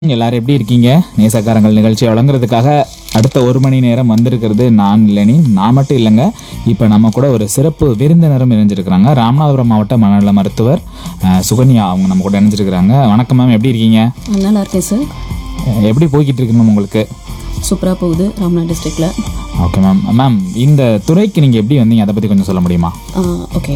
எல்லாரும் எப்படி இருக்கீங்க நேசக்காரங்கள் நிகழ்ச்சி வழங்குறதுக்காக அடுத்த ஒரு மணி நேரம் வந்திருக்கிறது நான் இல்லைனி நான் மட்டும் இல்லைங்க இப்போ நம்ம கூட ஒரு சிறப்பு விருந்தினரும் இணைஞ்சிருக்கிறாங்க ராமநாதபுரம் மாவட்ட மனநல மருத்துவர் அஹ், சுகன்யா அவங்க நம்ம கூட இணைஞ்சிருக்கிறாங்க வணக்கம் மேம் எப்படி இருக்கீங்க நல்லா இருக்கேன் சார் அஹ், எப்படி போய்கிட்டு இருக்கு மேம் உங்களுக்கு சூப்பராக போகுது ராம்நாத் டிஸ்ட்ரிக்டில் ஓகே மேம் மேம் இந்த துறைக்கு நீங்கள் எப்படி வந்தீங்க அதை பற்றி கொஞ்சம் சொல்ல முடியுமா ஓகே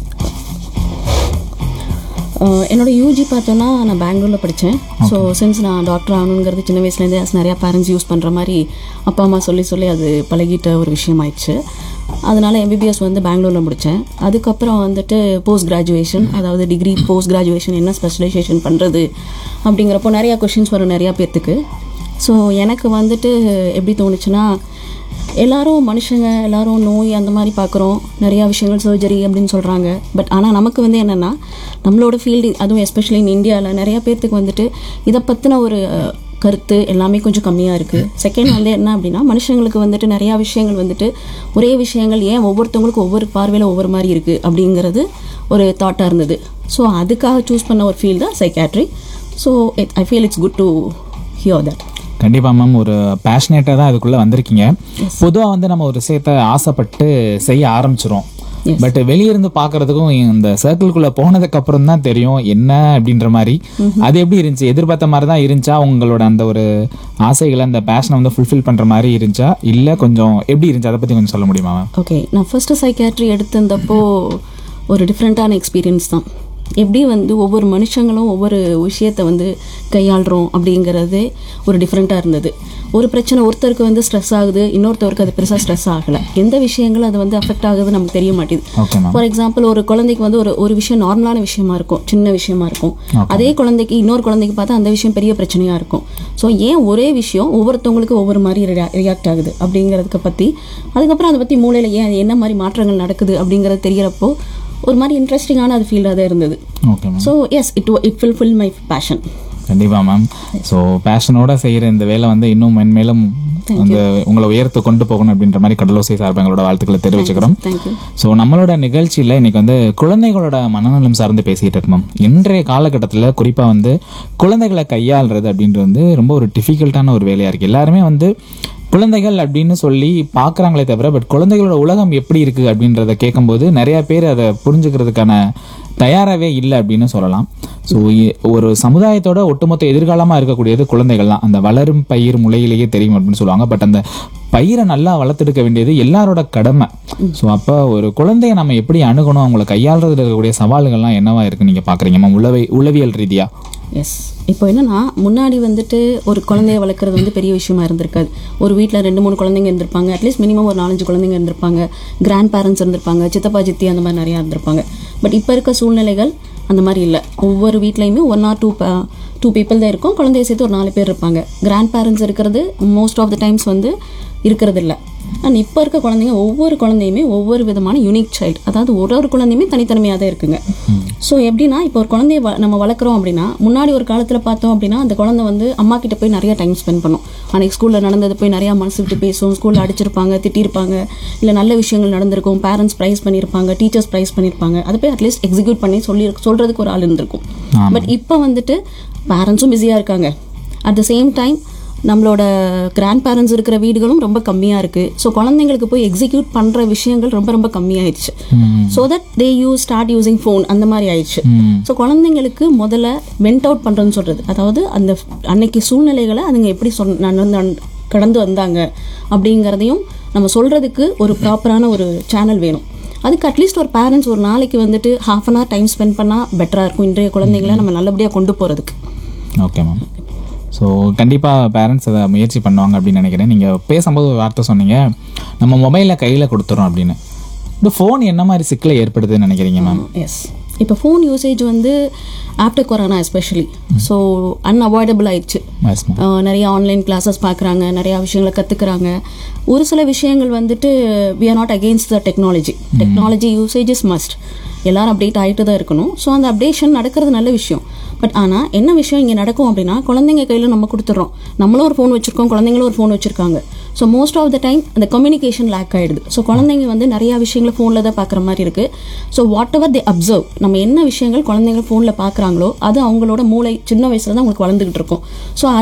என்னோட யூஜி பார்த்தோன்னா நான் பெங்களூரில் படித்தேன் ஸோ சின்ஸ் நான் டாக்டர் ஆகணுங்கிறது சின்ன வயசுலேருந்தே as நிறையா பேரண்ட்ஸ் யூஸ் பண்ணுற மாதிரி அப்பா அம்மா சொல்லி சொல்லி அது பழகிட்ட ஒரு விஷயம் ஆயிடுச்சு அதனால எம்பிபிஎஸ் வந்து பெங்களூரில் முடித்தேன் அதுக்கப்புறம் வந்துட்டு போஸ்ட் கிராஜுவேஷன் அதாவது டிகிரி போஸ்ட் கிராஜுவேஷன் என்ன ஸ்பெஷலைசேஷன் பண்ணுறது அப்படிங்கிறப்போ நிறையா கொஷின்ஸ் வரும் நிறையா பேர்த்துக்கு ஸோ எனக்கு வந்துட்டு எப்படி தோணுச்சுன்னா எல்லாரும் மனுஷங்க எல்லாரும் நோய் அந்த மாதிரி பார்க்குறோம் நிறையா விஷயங்கள் சர்ஜரி அப்படின்னு சொல்கிறாங்க பட் ஆனால் நமக்கு வந்து என்னென்னா நம்மளோட ஃபீல்டு அதுவும் எஸ்பெஷலி இன் இந்தியாவில் நிறையா பேர்த்துக்கு வந்துட்டு இதை பற்றின ஒரு அஹ், கருத்து எல்லாமே கொஞ்சம் கம்மியாக இருக்குது செகண்ட் வந்து என்ன அப்படின்னா மனுஷங்களுக்கு வந்துட்டு நிறையா விஷயங்கள் வந்துட்டு ஒரே விஷயங்கள் ஏன் ஒவ்வொருத்தவங்களுக்கும் ஒவ்வொரு பார்வையில் ஒவ்வொரு மாதிரி இருக்குது அப்படிங்கிறது ஒரு தாட்டாக இருந்தது ஸோ அதுக்காக சூஸ் பண்ண ஒரு ஃபீல்டு தான் psychiatry so I feel it's good to hear that கண்டிப்பாக மேம் ஒரு பேஷனேட்டாக தான் அதுக்குள்ளே வந்திருக்கீங்க பொதுவாக வந்து நம்ம ஒரு விஷயத்தை ஆசைப்பட்டு செய்ய ஆரம்பிச்சிரும் Yes. பட் வெளியிருந்து பார்க்கறதுக்கும் இந்த சர்க்கிள்குள்ளே போனதுக்கு அப்புறம் தான் தெரியும் என்ன அப்படின்ற மாதிரி அது எப்படி இருந்துச்சு எதிர்பார்த்த மாதிரி தான் இருந்துச்சா உங்களோட அந்த ஒரு ஆசைகளை அந்த பேஷனை வந்து ஃபுல்ஃபில் பண்ணுற மாதிரி இருந்துச்சா இல்லை கொஞ்சம் எப்படி இருந்துச்சு அதை பற்றி கொஞ்சம் சொல்ல முடியுமா மேம் ஓகே நான் ஃபர்ஸ்ட்டு சைக்காட்ரி எடுத்திருந்தப்போ ஒரு டிஃப்ரெண்ட்டான எக்ஸ்பீரியன்ஸ் தான் எப்படி வந்து ஒவ்வொரு மனுஷங்களும் ஒவ்வொரு விஷயத்தை வந்து கையாளுறோம் அப்படிங்கிறது ஒரு டிஃப்ரெண்ட்டாக இருந்தது ஒரு பிரச்சனை ஒருத்தருக்கு வந்து ஸ்ட்ரெஸ் ஆகுது இன்னொருத்தருக்கு அது பெருசாக ஸ்ட்ரெஸ் ஆகலை எந்த விஷயங்கள் அது வந்து அஃபெக்ட் ஆகுது நமக்கு தெரிய மாட்டேது ஓகே மேம் ஃபார் எக்ஸாம்பிள் ஒரு குழந்தைக்கு வந்து ஒரு ஒரு விஷயம் நார்மலான விஷயமா இருக்கும் சின்ன விஷயமா இருக்கும் அதே குழந்தைக்கு இன்னொரு குழந்தைக்கு பார்த்தா அந்த விஷயம் பெரிய பிரச்சனையா இருக்கும் ஸோ ஏன் ஒரே விஷயம் ஒவ்வொருத்தவங்களுக்கு ஒவ்வொரு மாதிரி ரியாக்ட் ஆகுது அப்படிங்கிறதுக்கு பற்றி அதுக்கப்புறம் அதை பற்றி மூளையில் ஏன் அது என்ன மாதிரி மாற்றங்கள் நடக்குது அப்படிங்கிறது தெரியறப்போ ஒரு மாதிரி இன்ட்ரெஸ்டிங்கான அது ஃபீல்டாக தான் இருந்தது okay ma'am so yes it it fulfil my passion கண்டிப்பாக மேம் ஸோ பேஷனோட செய்கிற இந்த வேலை வந்து இன்னும் மென்மேலும் அந்த உங்களை உயர்த்து கொண்டு போகணும் அப்படின்ற மாதிரி கடலோசை சார்பாக எங்களோட வாழ்த்துக்களை தெரிவிச்சுக்கிறோம் தேங்க்யூ ஸோ நம்மளோட நிகழ்ச்சியில் இன்னைக்கு வந்து குழந்தைகளோட மனநலம் சார்ந்து பேசிகிட்டு இருக்கோம் இன்றைய காலகட்டத்தில் குறிப்பாக வந்து குழந்தைகளை கையாளுறது அப்படின்றது வந்து ரொம்ப ஒரு டிஃபிகல்ட்டான ஒரு வேலையாக இருக்குது எல்லாருமே வந்து குழந்தைகள் அப்படின்னு சொல்லி பார்க்குறாங்களே தவிர பட் குழந்தைகளோட உலகம் எப்படி இருக்குது அப்படின்றத கேட்கும்போது நிறையா பேர் அதை புரிஞ்சுக்கிறதுக்கான தயாராகவே இல்லை அப்படின்னு சொல்லலாம் ஸோ ஒரு சமுதாயத்தோட ஒட்டுமொத்த எதிர்காலமாக இருக்கக்கூடியது குழந்தைகள் தான் அந்த வளரும் பயிர் முளையிலேயே தெரியும் அப்படின்னு சொல்லுவாங்க பட் அந்த பயிரை நல்லா வளர்த்தெடுக்க வேண்டியது எல்லாரோட கடமை ஸோ அப்போ ஒரு குழந்தைய நம்ம எப்படி அணுகணும் அவங்கள கையாளுறதுல இருக்கக்கூடிய சவால்கள்லாம் என்னவா இருக்கு நீங்கள் பார்க்குறீங்க மேம் உளவை உளவியல் ரீதியாக எஸ் இப்போ என்னன்னா முன்னாடி வந்துட்டு ஒரு குழந்தைய வளர்க்குறது வந்து பெரிய விஷயமா இருந்திருக்காது ஒரு வீட்டில் ரெண்டு மூணு குழந்தைங்க இருந்திருப்பாங்க அட்லீஸ்ட் மினிமம் ஒரு நாலஞ்சு குழந்தைங்க இருந்திருப்பாங்க கிராண்ட் பேரண்ட்ஸ் இருந்திருப்பாங்க சித்தப்பா சித்தி அந்த மாதிரி நிறையா இருந்திருப்பாங்க பட் இப்போ இருக்க சூழ்நிலைகள் அந்த மாதிரி இல்லை ஒவ்வொரு வீட்லேயுமே one or two two people தான் இருக்கும் குழந்தைய சேர்த்து ஒரு நாலு பேர் இருப்பாங்க கிராண்ட் பேரண்ட்ஸ் இருக்கிறது மோஸ்ட் ஆஃப் த டைம்ஸ் வந்து இருக்கிறது இல்லை அண்ட் இப்போ இருக்க குழந்தைங்க ஒவ்வொரு குழந்தையுமே ஒவ்வொரு விதமான யூனிக் சைல்டு அதாவது ஒரு ஒரு குழந்தையுமே தனித்தனிமையாக தான் இருக்குங்க ஸோ எப்படின்னா இப்போ ஒரு குழந்தைய வ- நம்ம வளர்க்குறோம் அப்படின்னா முன்னாடி ஒரு காலத்தில் பார்த்தோம் அப்படின்னா அந்த குழந்தை வந்து அம்மா கிட்ட போய் நிறைய டைம் ஸ்பெண்ட் பண்ணும் அன்னைக்கு ஸ்கூலில் நடந்தது போய் நிறையா மனசு விட்டு பேசும் ஸ்கூலில் அடிச்சிருப்பாங்க திட்டிருப்பாங்க இல்லை நல்ல விஷயங்கள் நடந்திருக்கும் பேரண்ட்ஸ் ப்ரைஸ் பண்ணியிருப்பாங்க டீச்சர்ஸ் ப்ரைஸ் பண்ணியிருப்பாங்க அதை போய் அட்லீஸ்ட் எக்ஸிக்யூட் பண்ணி சொல்லி சொல்கிறதுக்கு ஒரு ஆள் இருந்திருக்கும் பட் இப்போ வந்துட்டு பேரண்ட்ஸும் பிஸியாக இருக்காங்க அட் த சேம் டைம் நம்மளோட கிராண்ட் பேரண்ட்ஸ் இருக்கிற வீடுகளும் ரொம்ப கம்மியாக இருக்குது ஸோ குழந்தைங்களுக்கு போய் எக்ஸிக்யூட் பண்ணுற விஷயங்கள் ரொம்ப ரொம்ப கம்மியாயிடுச்சு so that they use start using phone அந்த மாதிரி ஆயிடுச்சு ஸோ குழந்தைங்களுக்கு முதல்ல வெண்ட் அவுட் பண்ணுறதுன்னு சொல்கிறது அதாவது அந்த அன்னைக்கு சூழ்நிலைகளை அதுங்க எப்படி சொல் நடந்து கடந்து வந்தாங்க அப்படிங்கிறதையும் நம்ம சொல்கிறதுக்கு ஒரு ப்ராப்பரான ஒரு சேனல் வேணும் அதுக்கு அட்லீஸ்ட் ஒரு பேரண்ட்ஸ் ஒரு நாளைக்கு வந்துட்டு half an hour time spend பண்ணால் பெட்டராக இருக்கும் இன்றைய குழந்தைங்களை நம்ம நல்லபடியாக கொண்டு போகிறதுக்கு ஓகே மேம் ஸோ கண்டிப்பாக பேரண்ட்ஸ் அதை முயற்சி பண்ணுவாங்க அப்படின்னு நினைக்கிறேன் நீங்கள் பேசும்போது ஒரு வார்த்தை சொன்னீங்க நம்ம மொபைலை கையில் கொடுத்துறோம் அப்படின்னு இந்த ஃபோன் என்ன மாதிரி சிக்கலை ஏற்படுதுன்னு நினைக்கிறீங்க மேம் எஸ் இப்போ ஃபோன் யூசேஜ் வந்து after corona especially so unavoidable ஆயிடுச்சு எஸ் மேம் ஆஹ் நிறைய ஆன்லைன் கிளாஸஸ் பார்க்குறாங்க நிறையா விஷயங்களை கற்றுக்குறாங்க ஒரு சில விஷயங்கள் வந்துட்டு we are not against the technology technology usage is must எல்லாரும் அப்டேட் ஆகிட்டு தான் இருக்கணும் ஸோ அந்த அப்டேஷன் நடக்கிறது நல்ல விஷயம் பட் ஆனால் என்ன விஷயம் இங்கே நடக்கும் அப்படின்னா குழந்தைங்க கையில் நம்ம கொடுத்துட்றோம் நம்மளும் ஒரு ஃபோன் வச்சுருக்கோம் குழந்தைங்களும் ஒரு ஃபோன் வச்சுருக்காங்க so most of the time அந்த கம்யூனிகேஷன் லேக் ஆகிடுது ஸோ குழந்தைங்க வந்து நிறையா விஷயங்களை ஃபோனில் தான் பார்க்குற மாதிரி இருக்குது so whatever they observe நம்ம என்ன விஷயங்கள் குழந்தைங்க ஃபோனில் பார்க்குறாங்களோ அது அவங்களோட மூளை சின்ன வயசுல தான் அவங்களுக்கு வளர்ந்துக்கிட்டு இருக்கும் ஸோ